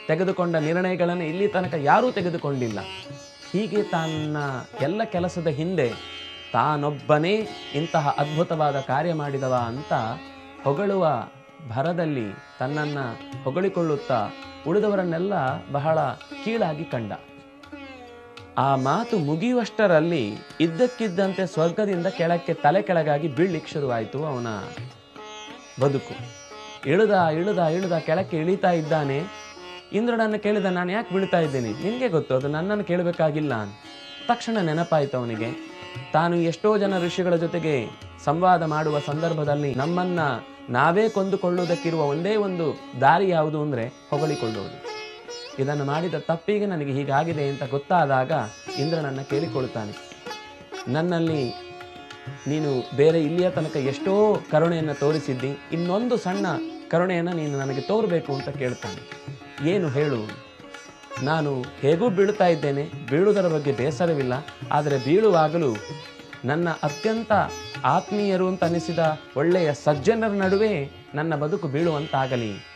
ತೆಗೆದುಕೊಂಡ ನಿರ್ಣಯಗಳನ್ನು ಇಲ್ಲಿ ತನಕ ಯಾರೂ ತೆಗೆದುಕೊಂಡಿಲ್ಲ ಹೀಗೆ ತನ್ನ ಎಲ್ಲ ಕೆಲಸದ ಹಿಂದೆ ತಾನೊಬ್ಬನೇ ಇಂತಹ ಅದ್ಭುತವಾದ ಕಾರ್ಯ ಮಾಡಿದವ ಅಂತ ಹೊಗಳುವ ಭರದಲ್ಲಿ ತನ್ನನ್ನು ಹೊಗಳಿಕೊಳ್ಳುತ್ತಾ ಉಳಿದವರನ್ನೆಲ್ಲ ಬಹಳ ಕೀಳಾಗಿ ಕಂಡ ಆ ಮಾತು ಮುಗಿಯುವಷ್ಟರಲ್ಲಿ ಇದ್ದಕ್ಕಿದ್ದಂತೆ ಸ್ವರ್ಗದಿಂದ ಕೆಳಕ್ಕೆ ತಲೆ ಕೆಳಗಾಗಿ ಬೀಳ್ಲಿಕ್ಕೆ ಶುರುವಾಯಿತು ಅವನ ಬದುಕು ಇಳಿದ ಇಳಿದ ಇಳಿದ ಕೆಳಕ್ಕೆ ಇಳಿತಾ ಇದ್ದಾನೆ ಇಂದ್ರನನ್ನು ಕೇಳಿದ ನಾನು ಯಾಕೆ ಬೀಳ್ತಾ ಇದ್ದೇನೆ ನಿನಗೆ ಗೊತ್ತು ಅದು ನನ್ನನ್ನು ಕೇಳಬೇಕಾಗಿಲ್ಲ ತಕ್ಷಣ ನೆನಪಾಯಿತು ಅವನಿಗೆ ತಾನು ಎಷ್ಟೋ ಜನ ಋಷಿಗಳ ಜೊತೆಗೆ ಸಂವಾದ ಮಾಡುವ ಸಂದರ್ಭದಲ್ಲಿ ನಮ್ಮನ್ನ ನಾವೇ ಕೊಂದುಕೊಳ್ಳುವುದಕ್ಕಿರುವ ಒಂದೇ ಒಂದು ದಾರಿ ಯಾವುದು ಅಂದರೆ ಹೊಗಳಿಕೊಳ್ಳುವುದು ಇದನ್ನು ಮಾಡಿದ ತಪ್ಪಿಗೆ ನನಗೆ ಹೀಗಾಗಿದೆ ಅಂತ ಗೊತ್ತಾದಾಗ ಇಂದ್ರನನ್ನು ಕೇಳಿಕೊಳ್ಳುತ್ತಾನೆ ನನ್ನಲ್ಲಿ ನೀನು ಬೇರೆ ಇಲ್ಲಿಯ ತನಕ ಎಷ್ಟೋ ಕರುಣೆಯನ್ನು ತೋರಿಸಿದ್ದಿ ಇನ್ನೊಂದು ಸಣ್ಣ ಕರುಣೆಯನ್ನು ನೀನು ನನಗೆ ತೋರಬೇಕು ಅಂತ ಕೇಳ್ತಾನೆ ಏನು ಹೇಳು ನಾನು ಹೇಗೂ ಬೀಳುತ್ತಾ ಇದ್ದೇನೆ ಬೀಳುವುದರ ಬಗ್ಗೆ ಬೇಸರವಿಲ್ಲ ಆದರೆ ಬೀಳುವಾಗಲೂ ನನ್ನ ಅತ್ಯಂತ ಆತ್ಮೀಯರು ಅಂತ ಅನಿಸಿದ ಒಳ್ಳೆಯ ಸಜ್ಜನರ ನಡುವೆ ನನ್ನ ಬದುಕು ಬೀಳುವಂತಾಗಲಿ